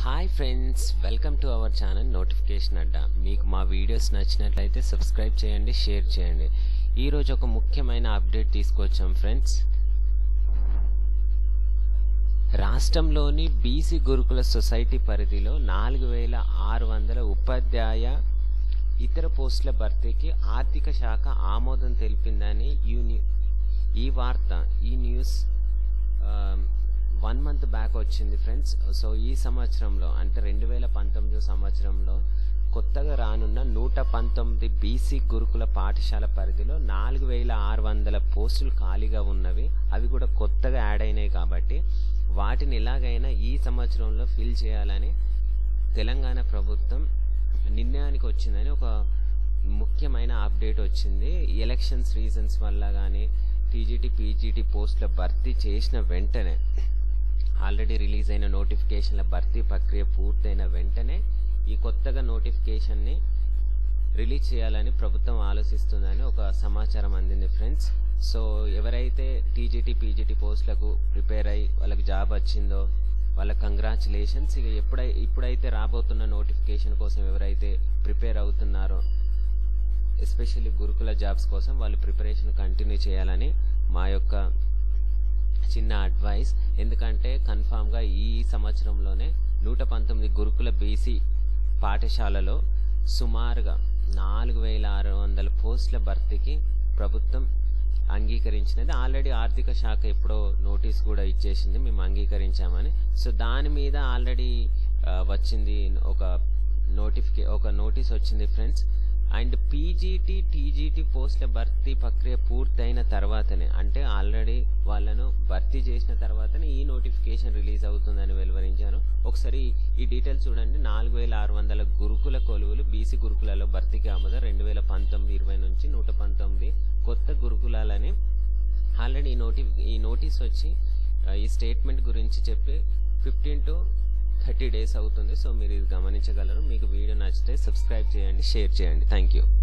hi friends welcome to our channel notification Adda మీకు మా videos నచ్చినట్లయితే సబ్స్క్రైబ్ చేయండి షేర్ చేయండి ఈరోజు ఒక ముఖ్యమైన అప్డేట్ తీసుకొచ్చాం ఫ్రెండ్స్ రాష్ట్రంలోని బీసీ గురుకుల సొసైటీ పరిధిలో నాలుగు వేల ఆరు వందల ఉపాధ్యాయ ఇతర పోస్టుల భర్తీకి ఆర్థిక శాఖ ఆమోదం తెలిపిందని యూని ఈ వార్త ఈ న్యూస్ వన్ మంత్ బ్యాక్ వచ్చింది ఫ్రెండ్స్ సో ఈ సంవత్సరంలో అంటే రెండు వేల పంతొమ్మిది సంవత్సరంలో కొత్తగా రానున్న నూట పంతొమ్మిది బీసీ గురుకుల పాఠశాల పరిధిలో నాలుగు వేల ఆరు వందల పోస్టులు ఖాళీగా ఉన్నవి అవి కూడా కొత్తగా యాడ్ అయినాయి కాబట్టి వాటిని ఎలాగైనా ఈ సంవత్సరంలో ఫిల్ చేయాలని తెలంగాణ ప్రభుత్వం నిర్ణయానికి వచ్చిందని ఒక ముఖ్యమైన అప్డేట్ వచ్చింది ఎలక్షన్స్ రీజన్స్ వల్ల కానీ టీజీటీ పీజీటీ పోస్టుల భర్తీ చేసిన వెంటనే ఆల్రెడీ రిలీజ్ అయిన నోటిఫికేషన్ల భర్తీ ప్రక్రియ పూర్తయిన వెంటనే ఈ కొత్తగా నోటిఫికేషన్ని రిలీజ్ చేయాలని ప్రభుత్వం ఆలోచిస్తుందని ఒక సమాచారం అందింది ఫ్రెండ్స్ సో ఎవరైతే టీజీటీ పీజీటీ పోస్టులకు ప్రిపేర్ అయ్యి వాళ్ళకి జాబ్ వచ్చిందో వాళ్ళ కంగ్రాచులేషన్స్ ఇక ఎప్పుడై ఇప్పుడైతే రాబోతున్న నోటిఫికేషన్ కోసం ఎవరైతే ప్రిపేర్ అవుతున్నారో ఎస్పెషల్లీ గురుకుల జాబ్స్ కోసం వాళ్ళు ప్రిపరేషన్ కంటిన్యూ చేయాలని మా యొక్క చిన్న అడ్వైస్ ఎందుకంటే కన్ఫామ్గా ఈ సంవత్సరంలోనే నూట పంతొమ్మిది గురుకుల బీసీ పాఠశాలలో సుమారుగా నాలుగు వేల ఆరు వందల పోస్టుల భర్తీకి ప్రభుత్వం అంగీకరించినది ఆల్రెడీ ఆర్థిక శాఖ ఎప్పుడో నోటీస్ కూడా ఇచ్చేసింది మేము అంగీకరించామని సో దాని మీద ఆల్రెడీ వచ్చింది ఒక నోటిఫికే ఒక నోటీస్ వచ్చింది ఫ్రెండ్స్ అండ్ పీజీటీ టీజీటీ పోస్టుల భర్తీ ప్రక్రియ పూర్తయిన తర్వాతనే అంటే ఆల్రెడీ వాళ్ళను భర్తీ చేసిన తర్వాతనే ఈ నోటిఫికేషన్ రిలీజ్ అవుతుందని వెలువరించారు ఒకసారి ఈ డీటెయిల్స్ చూడండి నాలుగు వేల ఆరు వందల గురుకుల కొలువులు బీసీ గురుకులలో భర్తీకి ఆమోదం రెండు వేల పంతొమ్మిది ఇరవై నుంచి నూట పంతొమ్మిది కొత్త గురుకులాలని ఆల్రెడీ ఈ నోటి ఈ నోటీస్ వచ్చి ఈ స్టేట్మెంట్ గురించి చెప్పి ఫిఫ్టీన్ టు థర్టీ డేస్ అవుతుంది సో మీరు ఇది గమనించగలరు మీకు వీడియో నచ్చితే సబ్స్క్రైబ్ చేయండి షేర్ చేయండి థ్యాంక్ యూ